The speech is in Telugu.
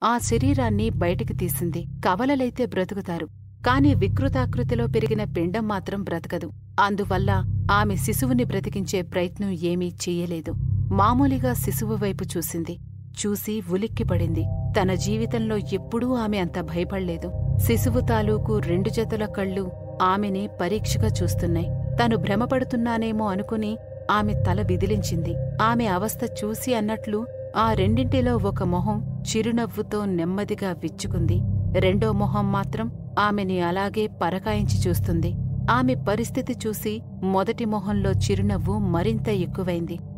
ఆ శరీరాన్ని బయటికి తీసింది కవలలైతే బ్రతుకుతారు కాని వికృతాకృతిలో పెరిగిన పిండం మాత్రం బ్రతకదు అందువల్ల ఆమె శిశువుని బ్రతికించే ప్రయత్నం ఏమీ చెయ్యలేదు మామూలుగా శిశువు వైపు చూసింది చూసి ఉలిక్కిపడింది తన జీవితంలో ఎప్పుడూ ఆమె అంత భయపడలేదు శిశువు తాలూకు రెండు జతల కళ్ళు ఆమెని పరీక్షగా చూస్తున్నాయి తను భ్రమపడుతున్నానేమో అనుకుని ఆమె తల విదిలించింది ఆమె అవస్థ చూసి అన్నట్లు ఆ రెండింటిలో ఒక మొహం చిరునవ్వుతో నెమ్మదిగా విచ్చుకుంది రెండో మొహం మాత్రం ఆమెని అలాగే పరకాయించి చూస్తుంది ఆమె పరిస్థితి చూసి మొదటి మొహంలో చిరునవ్వు మరింత ఎక్కువైంది